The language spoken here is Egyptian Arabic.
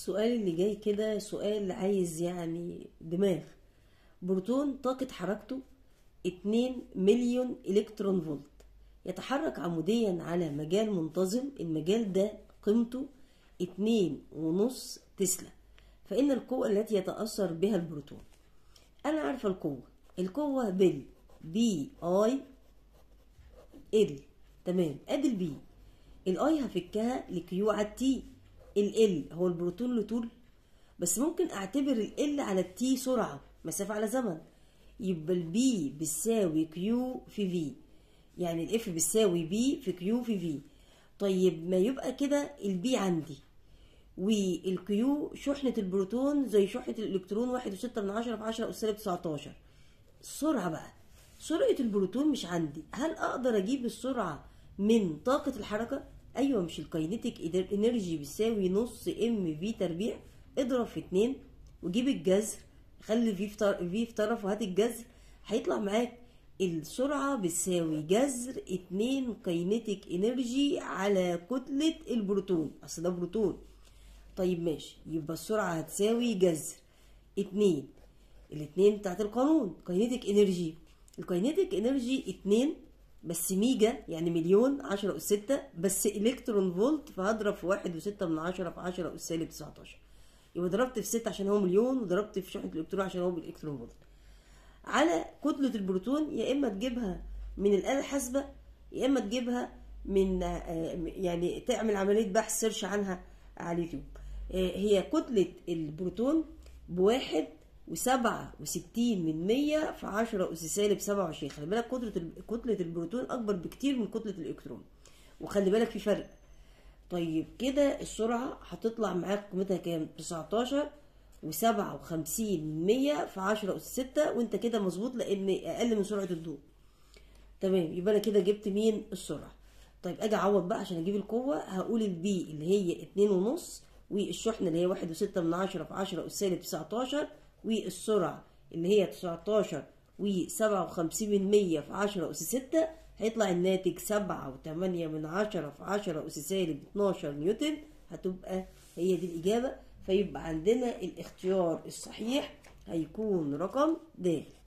السؤال اللي جاي كده سؤال عايز يعني دماغ بروتون طاقة حركته 2 مليون إلكترون فولت يتحرك عموديا على مجال منتظم المجال ده قيمته 2.5 تسلا فإن القوة التي يتأثر بها البروتون أنا عارفة القوة القوة بال بي اي ال تمام ادي البي الاي هفكها لكيو على التي ال هو البروتون له طول بس ممكن اعتبر ال على التي سرعة مسافة على زمن يبقى البي بتساوي كيو في في يعني الاف بتساوي بي في كيو في في طيب ما يبقى كده البي عندي والكيو شحنة البروتون زي شحنة الإلكترون واحد وستة من عشرة في عشرة أس سالب تسعتاشر السرعة بقى سرعة البروتون مش عندي هل أقدر أجيب السرعة من طاقة الحركة؟ أيوة مش الكاينيتيك انرجي بيساوي نص ام في تربيع اضرب في اتنين وجيب الجذر خلي في في في طرف وهات الجذر هيطلع معاك السرعة بتساوي جذر اتنين كاينيتيك انرجي على كتلة البروتون اصل ده بروتون طيب ماشي يبقى السرعة هتساوي جذر اتنين الاتنين بتاعت القانون كاينيتيك انرجي الكاينيتيك انرجي اتنين بس ميجا يعني مليون عشرة أس ستة بس إلكترون فولت فهضرب في واحد وستة من عشرة في عشرة أس سالب تسعتاشر يبقى ضربت في ستة عشان هو مليون وضربت في شحنة الإلكترون عشان هو بالإلكترون فولت على كتلة البروتون يا إما تجيبها من الآلة الحاسبة يا إما تجيبها من يعني تعمل عملية بحث سيرش عنها على اليوتيوب هي كتلة البروتون بواحد وسبعة وستين من مية في عشرة أس سالب سبعة وعشرين خلي بالك كتلة كتلة البروتون أكبر بكتير من كتلة الإلكترون وخلي بالك في فرق طيب كده السرعة هتطلع معاك قيمتها كام؟ تسعتاشر وسبعة وخمسين من مية في عشرة أس ستة وأنت كده مظبوط لأن أقل من سرعة الضوء تمام يبقى أنا كده جبت مين؟ السرعة طيب أجي أعوض بقى عشان أجيب القوة هقول البي اللي هي اتنين ونص والشحنة اللي هي واحد وستة من عشرة في عشرة أس سالب تسعتاشر والسرعة اللي هي 19 وسبعة وخمسين من مية في عشرة أس ستة هيطلع الناتج سبعة وتمانية من عشرة في عشرة أس سالب اتناشر نيوتن هتبقى هي دي الإجابة فيبقى عندنا الاختيار الصحيح هيكون رقم د